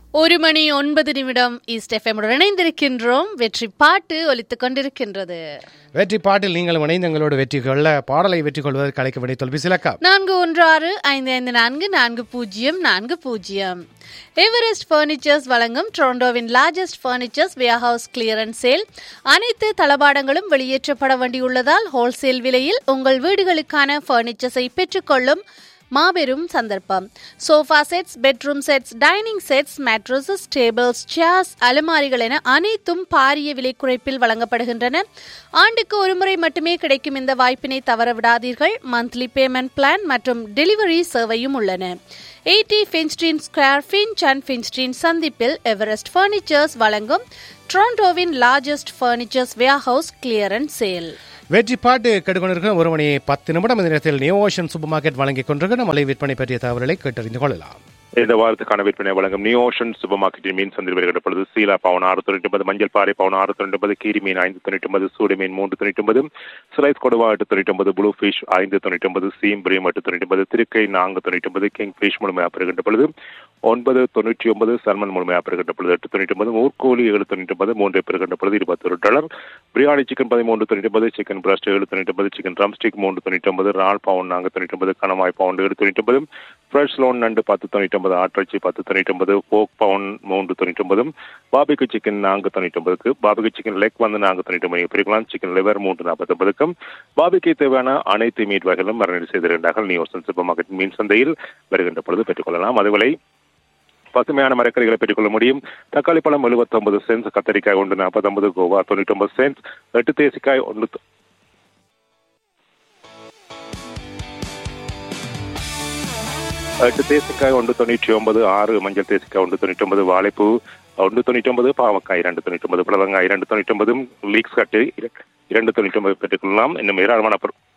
ஒரு மணி ஒன்பது நிமிடம் ஈஸ்ட் எஃப்எம்முடன் இணைந்திருக்கின்றோம் வெற்றி பாட்டு ஒலித்துக் கொண்டிருக்கின்றது வெற்றி பாட்டில் நீங்கள் இணைந்து எங்களோடு வெற்றி கொள்ள பாடலை வெற்றி கொள்வதற்கு அழைக்க வேண்டிய தொலைபேசி இலக்கம் நான்கு ஒன்று ஆறு ஐந்து ஐந்து நான்கு நான்கு பூஜ்ஜியம் நான்கு பூஜ்ஜியம் எவரெஸ்ட் பர்னிச்சர்ஸ் வழங்கும் டொரண்டோவின் largest furnitures warehouse clearance sale அனைத்து தளபாடங்களும் வெளியேற்றப்பட வேண்டியுள்ளதால் ஹோல்சேல் விலையில் உங்கள் வீடுகளுக்கான பர்னிச்சர்ஸை பெற்றுக்கொள்ளும் மாபெரும் சந்தர்ப்பம் sofa sets bedroom sets dining sets mattresses tables chairs அலமாரிகள் என அனைத்தும் பாரிய விலை குறைப்பில் வழங்கப்படுகின்றன ஆண்டுக்கு ஒருமுறை மட்டுமே கிடைக்கும் இந்த வாய்ப்பினை தவறவிடாதீர்கள் மந்த்லி பேமெண்ட் பிளான் மற்றும் டெலிவரி சேவையும் உள்ளன eighty Finchdene square Finch and Finchdene சந்திப்பில் எவரெஸ்ட் ஃபர்னிச்சர்ஸ் வழங்கும் டொரண்டோவின் largest furnitures warehouse clearance sale வெற்றி பாட்டு கேட்டுக்கொண்டிருக்கிற ஒரு மணி பத்து நிமிடம் இந்த நேரத்தில் நியூ ஓஷன் சூப்பர் மார்க்கெட் வழங்கிக் கொண்டிருக்கிற மலை விற்பனை பற்றிய தகவல்களை கேட்டறிந்து கொள்ளலாம் இந்த வாரத்துக்கான விற்பனை வழங்கும் நியூ ஓஷன் சூப்பர் மார்க்கெட்டின் மீன் சந்தையில் வருகிற பொழுது சீலா பவுன் ஆறு தொண்ணூற்றி ஒன்பது மஞ்சள் பாறை பவுன் ஆறு தொண்ணூற்றி ஒன்பது கீரி மீன் ஐந்து தொண்ணூற்றி ஒன்பது சூடு மீன் மூன்று தொண்ணூற்றி ஒன்பது ஸ்லைஸ் கொடுவா எட்டு தொண்ணூற்றி ஒன்பது ப்ளூ ஃபிஷ் ஐந்து தொண்ணூற்றி ஒன்பது சீம் பிரீம் எட்டு தொண்ணூற்றி ஒன்பது திருக்கை நான்கு தொண்ணூற்றி ஒன்பது கிங் ஃபிஷ் முழுமையாக பெறுகின்ற பொழுது ஒன்பது தொண்ணூற்றி ஒன்பது சல்மன் முழுமையாக பெறுகின்ற பொழுது எட்டு தொண்ணூற்றி ஒன்பது ஊர்கோழி ஏழு தொண்ணூற்றி ஒன்பது மூன்று பெறுகின்ற பொழுது இருபத்தொரு டாலர் பிரியாணி சிக்கன் பதிமூன்று தொண்ணூற்றி ஒன்பது சிக்கன் பிரஸ்ட் ஏழு தொண்ணூற்றி ஒன்பது சிக்கன் ட்ரம் ஸ்டிக் மூன்று தொண்ணூற்றி ஒன்பது ரால் பவுன் நான்கு தொண்ணூற்றி ஒன்பது கணவாய் பவுண்ட் ஏழு தொண்ணூற்றி ஒன்பது ஃப்ரெஷ் லோன் நண்டு பத்து தொண்ணூற்றி ஒன்பது ஆட்டிறைச்சி பத்து தொண்ணூற்றி ஒன்பது போக் பவுன் மூன்று தொண்ணூற்றி ஒன்பது பாபிக்கு சிக்கன் நான்கு தொண்ணூற்றி ஒன்பதுக்கு பாபிக்கு சிக்கன் லெக் வந்து நான்கு தொண்ணூற்றி ஒன்பது பிரிக்கலாம் சிக்கன் லிவர் மூன்று நாற்பத்தொன்பதுக்கும் பாபிக்கு தேவையான அனைத்து மீட் வகைகளும் மரணி செய்திருந்தார்கள் நியூசன் சூப்பர் மார்க்கெட் மீன் சந்தையில் வருகின்ற பொழுது பெற்றுக்கொள்ளலாம் அதுவரை பசுமையான மரக்கறிகளை பெற்றுக்கொள்ள முடியும் தக்காளி பழம் எழுபத்தொன்பது சென்ஸ் கத்தரிக்காய் ஒன்று நாற்பத்தொன்பது கோவா தொண்ணூற்றி ஒன்பது சென்ஸ் எட்டு தேசிக்காய் ஒன்று எட்டு தேசிக்காய் ஒன்று தொண்ணூற்றி ஒன்பது ஆறு மஞ்சள் தேசிக்காய் ஒன்று தொண்ணூற்றி ஒன்பது வாழைப்பூ ஒன்று தொண்ணூற்றி ஒன்பது பாவக்காய் இரண்டு தொண்ணூற்றி ஒன்பது புடலங்காய் இரண்டு தொண்ணூற்றி ஒன்பது லீக்ஸ் கட்டு இரண்டு தொண்ணூற்றி ஒன்பது பெற்றுக்கொள்ளலாம் இன்னும் ஏராளமான பொருள்